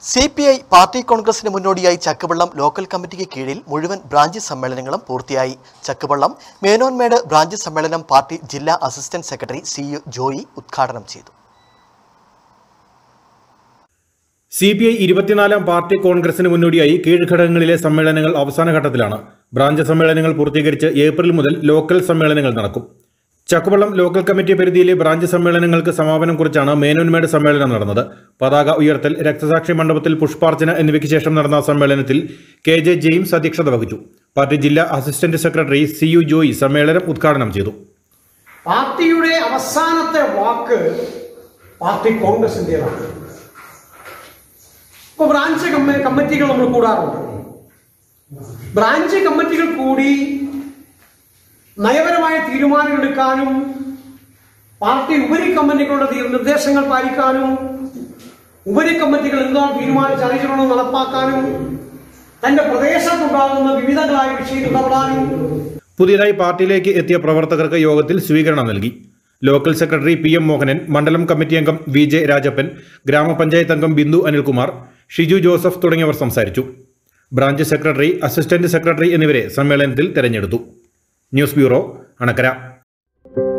C P I party കോൺഗ്രസിന് മുന്നോടിയായി Chakkuvallam local കമ്മിറ്റിക്ക് കീഴിൽ മുഴുവൻ ബ്രാഞ്ച് സമ്മേളനങ്ങളും പൂർത്തിയായി ചക്കുവള്ളം മേനോൻമേട് ബ്രാഞ്ച് സമ്മേളനം പാർട്ടി ജില്ലാ assistant secretary C U Joy ഉദ്ഘാടനം ചെയ്തു സി പി ഐ ഇരുപത്തിനാലാം പാർട്ടി കോൺഗ്രസിന് മുന്നോടിയായി കീഴ്ഘടകങ്ങളിലെ സമ്മേളനങ്ങൾ അവസാന ഘട്ടത്തിലാണ് ബ്രാഞ്ച് സമ്മേളനങ്ങൾ പൂർത്തീകരിച്ച് ഏപ്രിൽ മുതൽ ലോക്കൽ സമ്മേളനങ്ങൾ നടക്കും ചക്കുവള്ളം ലോക്കൽ കമ്മിറ്റി പരിധിയിലെ ബ്രാഞ്ച് സമ്മേളനങ്ങൾക്ക് സമാപനം കുറിച്ചാണ് മേനോന്മേട് സമ്മേളനം നടന്നത് പതാക ഉയർത്തൽ രക്തസാക്ഷി മണ്ഡപത്തിൽ പുഷ്പാർച്ചന എന്നിവയ്ക്ക് ശേഷം നടന്ന സമ്മേളനത്തിൽ കെ ജെ ജെയിംസ് അധ്യക്ഷത വഹിച്ചു പാർട്ടി ജില്ലാ assistant secretary C U Joy സമ്മേളനം ഉദ്ഘാടനം ചെയ്തു പാർട്ടിയുടെ അവസാനത്തെ വാക്ക് പാർട്ടി കോൺഗ്രസിൻ്റെതാണ് ഇപ്പൊ ബ്രാഞ്ച് കമ്മ- കമ്മിറ്റികൾ നമ്മൾ കൂടാറുണ്ട് ബ്രാഞ്ച് കമ്മിറ്റികൾ കൂടി നയപരമായ തീരുമാനങ്ങൾ എടുക്കാനും പാർട്ടി ഉപരി കമ്മിറ്റികളുടെ തീ- നിർദ്ദേശങ്ങൾ പാലിക്കാനും ഉപരി കമ്മിറ്റികൾ എന്താണ് തീരുമാനിച്ച് അറിയിച്ചിട്ടുള്ളത് നടപ്പാക്കാനും തന്റെ പ്രദേശത്തുണ്ടാകുന്ന വിവിധങ്ങളായ വിഷയങ്ങൾ ഇടപെടാനും പുതിയതായി പാർട്ടിയിലേക്ക് എത്തിയ പ്രവർത്തകർക്ക് യോഗത്തിൽ സ്വീകരണം നൽകി local secretary P M Mohanan മണ്ഡലം കമ്മിറ്റി അംഗം വി ജെ രാജപ്പൻ ഗ്രാമപഞ്ചായത്ത് അംഗം ബിന്ദു അനിൽകുമാർ ഷിജു ജോസഫ് തുടങ്ങിയവർ സംസാരിച്ചു ബ്രാഞ്ച് സെക്രട്ടറി അസിസ്റ്റന്റ് സെക്രട്ടറി എന്നിവരെ സമ്മേളനത്തിൽ തെരഞ്ഞെടുത്തു ന്യൂസ് ബ്യൂറോ അണക്കര